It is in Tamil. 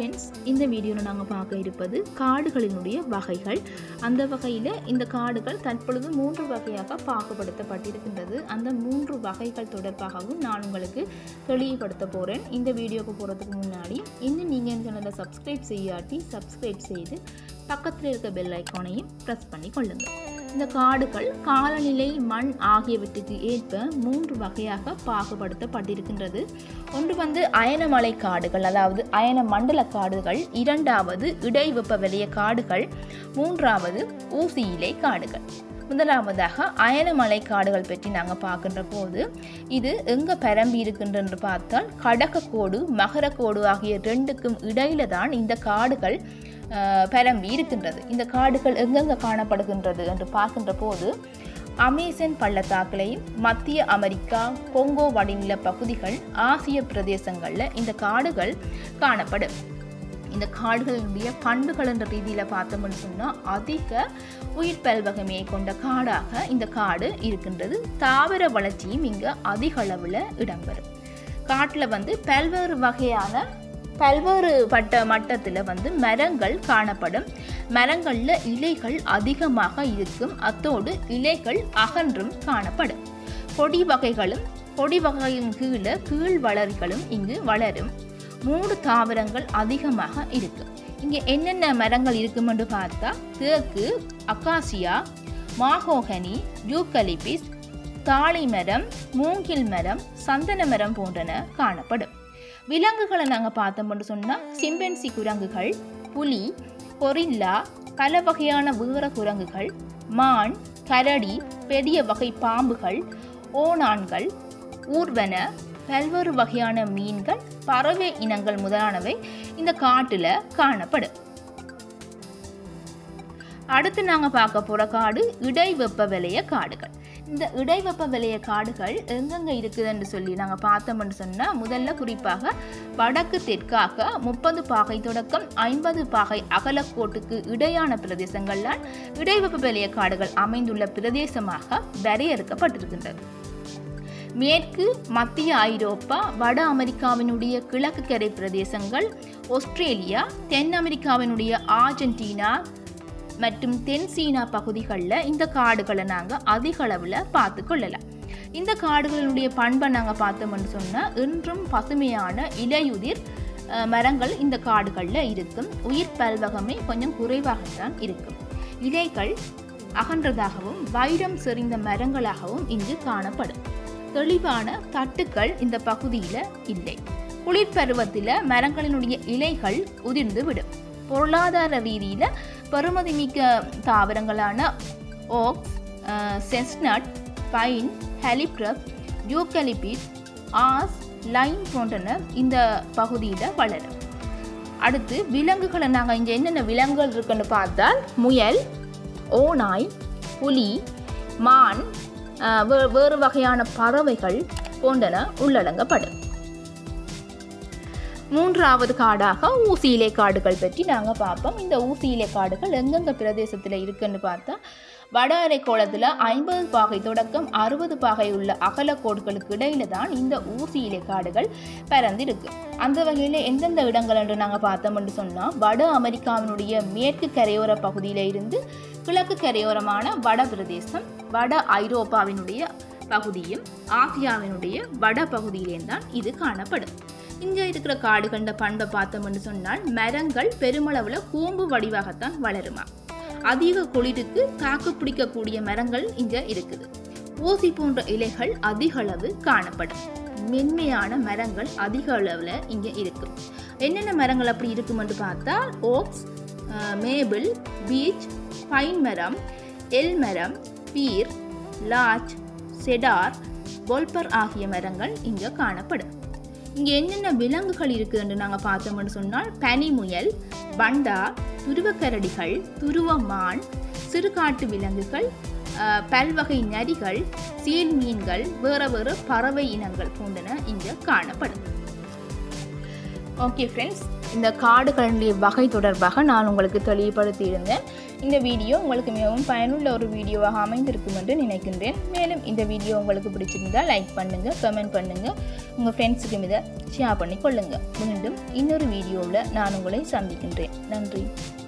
ஃப்ரெண்ட்ஸ் இந்த வீடியோவில் நாங்கள் பார்க்க இருப்பது காடுகளினுடைய வகைகள் அந்த வகையில் இந்த காடுகள் தற்பொழுது மூன்று வகையாக பாகுபடுத்தப்பட்டிருக்கின்றது அந்த மூன்று வகைகள் தொடர்பாகவும் நான் உங்களுக்கு தெளிவுபடுத்த போகிறேன் இந்த வீடியோக்கு போகிறதுக்கு முன்னாடி இன்னும் நீங்கள் இந்த சேனலை சப்ஸ்கிரைப் செய்யாட்டி சப்ஸ்கிரைப் செய்து பக்கத்தில் இருக்க பெல் ஐக்கானையும் ப்ரெஸ் பண்ணி கொள்ளுங்கள் இந்த காடுகள் காலநிலை மண் ஆகியவற்றுக்கு ஏற்ப மூன்று வகையாக பாகுபடுத்தப்பட்டிருக்கின்றது ஒன்று வந்து அயனமலை காடுகள் அதாவது அயன மண்டல காடுகள் இரண்டாவது இடைவெப்ப வலய காடுகள் மூன்றாவது ஊசி இலை காடுகள் முதலாவதாக அயனமலை காடுகள் பற்றி நாங்கள் பார்க்கின்ற போது இது எங்கே பரம்பி இருக்கின்றன்று பார்த்தால் கடகக்கோடு மகரக்கோடு ஆகிய ரெண்டுக்கும் இடையில தான் இந்த காடுகள் அஹ், பரம்பி இருக்கின்றது இந்த காடுகள் எங்கெங்கே காணப்படுகின்றது என்று பார்க்கின்ற போது அமேசன் பள்ளத்தாக்குலையும் மத்திய அமெரிக்கா கொங்கோ வடிநில பகுதிகள் ஆசிய பிரதேசங்களில் இந்த காடுகள் காணப்படும் இந்த காடுகளுடைய பண்புகள் என்ற ரீதியில் பார்த்தோம்னு சொன்னால் அதிக உயிர் பல்வகமையை கொண்ட காடாக இந்த காடு இருக்கின்றது தாவர வளர்ச்சியும் இங்கே அதிக அளவில் இடம்பெறும் காட்டில் வந்து பல்வேறு வகையான பல்வேறு பட்ட மட்டத்தில் வந்து மரங்கள் காணப்படும் மரங்களில் இலைகள் அதிகமாக இருக்கும் அத்தோடு இலைகள் அகன்றும் காணப்படும் கொடி வகைகளும் கொடி வகையின் கீழே கீழ் வளர்களும் இங்கு வளரும் மூடு தாவரங்கள் அதிகமாக இருக்கும் இங்கே என்னென்ன மரங்கள் இருக்குமென்று பார்த்தா தேக்கு அக்காசியா மாஹோகனி யூக்கலிபிஸ் தாழை மரம் மூங்கில் மரம் சந்தன மரம் போன்றன காணப்படும் விலங்குகளை நாங்கள் பார்த்தோம்னு சொன்னால் சிம்பன்சி குரங்குகள் புலி கொரில்லா பல வகையான வீர குரங்குகள் மான் கரடி பெரிய வகை பாம்புகள் ஓணான்கள் ஊர்வன பல்வேறு வகையான மீன்கள் பறவை இனங்கள் முதலானவை இந்த காட்டில் காணப்படும் அடுத்து நாங்கள் பார்க்க போகிற காடு இடைவெப்ப வலய காடுகள் இந்த இடைவெப்ப வலய காடுகள் எங்கெங்கே இருக்குதுன்னு சொல்லி நாங்கள் பார்த்தோம்னு சொன்னால் முதல்ல குறிப்பாக வடக்கு தெற்காக முப்பது பாகை தொடக்கம் ஐம்பது பாகை அகலக்கோட்டுக்கு இடையான பிரதேசங்கள்லாம் இடைவெப்ப வலய காடுகள் அமைந்துள்ள பிரதேசமாக வரையறுக்கப்பட்டிருக்கின்றது மேற்கு மத்திய ஐரோப்பா வட அமெரிக்காவினுடைய கிழக்கு கரை பிரதேசங்கள் ஆஸ்திரேலியா தென் அமெரிக்காவினுடைய ஆர்ஜென்டினா மற்றும் தென் சீனா பகுதிகளில் இந்த காடுகளை நாங்கள் அதிக அளவில் பார்த்து கொள்ளலாம் இந்த காடுகளினுடைய பண்பை நாங்கள் பார்த்தோம்னு சொன்னால் இன்றும் பசுமையான இலையுதிர் அஹ், மரங்கள் இந்த காடுகளில் இருக்கும் உயிர் பல்வகமே கொஞ்சம் குறைவாகத்தான் இருக்கும் இலைகள் அகன்றதாகவும் வைரம் செறிந்த மரங்களாகவும் இங்கு காணப்படும் தெளிவான தட்டுக்கள் இந்த பகுதியில் இல்லை குளிர்பருவத்தில் மரங்களினுடைய இலைகள் உதிர்ந்து விடும் பொருளாதார ரீதியில் பெறுமதிமிக்க தாவரங்களான ஓக்ஸ் செஸ்னட் பைன் ஹெலிப்ரஸ் யூக்கலிபிஸ் ஆஸ் லைன் போன்றன இந்த பகுதியில் வளரும் அடுத்து விலங்குகளை நாங்கள் இங்கே என்னென்ன விலங்குகள் இருக்குன்னு பார்த்தால் முயல் ஓநாய் புலி மான் அஹ், வே- வேறு வகையான பறவைகள் போன்றன உள்ளடங்கப்படும் மூன்றாவது காடாக ஊசி இலை காடுகள் பற்றி நாங்கள் பார்ப்போம் இந்த ஊசி இலை காடுகள் எங்கெங்க பிரதேசத்தில் இருக்குன்னு பார்த்தா வட அரைக்கோளத்தில் ஐம்பது பாகை தொடக்கம் அறுபது பாகை உள்ள அகலக்கோடுகளுக்கு இடையில தான் இந்த ஊசி இலை காடுகள் பரந்திருக்கு அந்த வகையில் எந்தெந்த இடங்கள் என்று நாங்கள் பார்த்தோம்னு சொன்னால் வட அமெரிக்காவினுடைய மேற்கு கரையோர பகுதியில் இருந்து கிழக்கு கரையோரமான வட பிரதேசம் வட ஐரோப்பாவினுடைய பகுதியும் ஆசியாவினுடைய வட பகுதியிலேயும் தான் இது காணப்படும் இங்கே இருக்கிற காடுகண்ட பண்பை பார்த்தோம்னு சொன்னால் மரங்கள் பெருமளவில் கூம்பு வடிவாகத்தான் வளருமா அதிக குளிருக்கு தாக்கு பிடிக்கக்கூடிய மரங்கள் இங்கே இருக்குது ஊசி போன்ற இலைகள் அதிக அளவு காணப்படும் மென்மையான மரங்கள் அதிக அளவில் இங்கே இருக்கும் என்னென்ன மரங்கள் அப்படி இருக்குமென்று பார்த்தா ஓக்ஸ் மேபிள் பீச் பைன் மரம் எல் மரம் பீர் லாச் செடார் பொல்பர் ஆகிய மரங்கள் இங்கே காணப்படும் இங்கே என்னென்ன விலங்குகள் இருக்குதுன்னு நாங்கள் பார்த்தோம்னு சொன்னால் பனிமுயல் பண்டா துருவக்கரடிகள் துருவ மான் சிறுகாட்டு விலங்குகள் அஹ், பல்வகை நரிகள் சீல் மீன்கள் வேறு வேறு பறவை இனங்கள் போன்றன இங்கே காணப்படும் ஓகே ஃப்ரெண்ட்ஸ் இந்த காடுகளுடைய வகை தொடர்பாக நான் உங்களுக்கு தெளிவுபடுத்தி இருந்தேன் இந்த வீடியோ உங்களுக்கு மிகவும் பயனுள்ள ஒரு வீடியோவாக அமைந்திருக்கும் என்று நினைக்கின்றேன் மேலும் இந்த வீடியோ உங்களுக்கு பிடிச்சிருந்தால் லைக் பண்ணுங்கள் கமெண்ட் பண்ணுங்கள் உங்கள் ஃப்ரெண்ட்ஸுக்கும் இதை ஷேர் பண்ணி கொள்ளுங்கள் மீண்டும் இன்னொரு வீடியோவில் நான் உங்களை சந்திக்கின்றேன் நன்றி